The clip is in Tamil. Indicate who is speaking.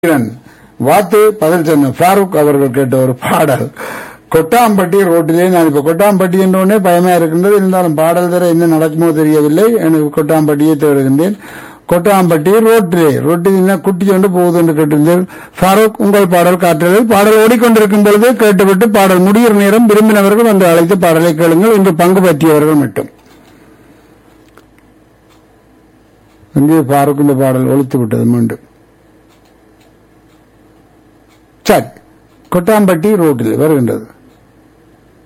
Speaker 1: வீரன் வாத்து பதில் சொன்ன ஃபாரூக் அவர்கள் கேட்ட ஒரு பாடல் கொட்டாம்பட்டி ரோட்டிலே நான் இப்ப கொட்டாம்பட்டி என்ற உடனே பயமா இருக்கின்றது இருந்தாலும் பாடல் தர என்ன நடக்குமோ தெரியவில்லை எனக்கு கொட்டாம்பட்டியை தேடுகின்றேன் கொட்டாம்பட்டி ரோட்டிலே ரோட்டில் என்ன குட்டி கொண்டு போகுது என்று கேட்டிருந்தேன் ஃபாரூக் உங்கள் பாடல் காற்றுகள் பாடல் ஓடிக்கொண்டிருக்கும் பொழுது கேட்டுவிட்டு பாடல் முடிகிற நேரம் விரும்பினவர்கள் வந்து அழைத்து பாடலை கேளுங்கள் இன்று பங்கு பற்றியவர்கள் மட்டும் இங்கே ஃபாரூக் இந்த பாடல் ஒழித்து விட்டது மீண்டும் சரி கொட்டாம்பட்டி ரோட்டில் வருகின்றது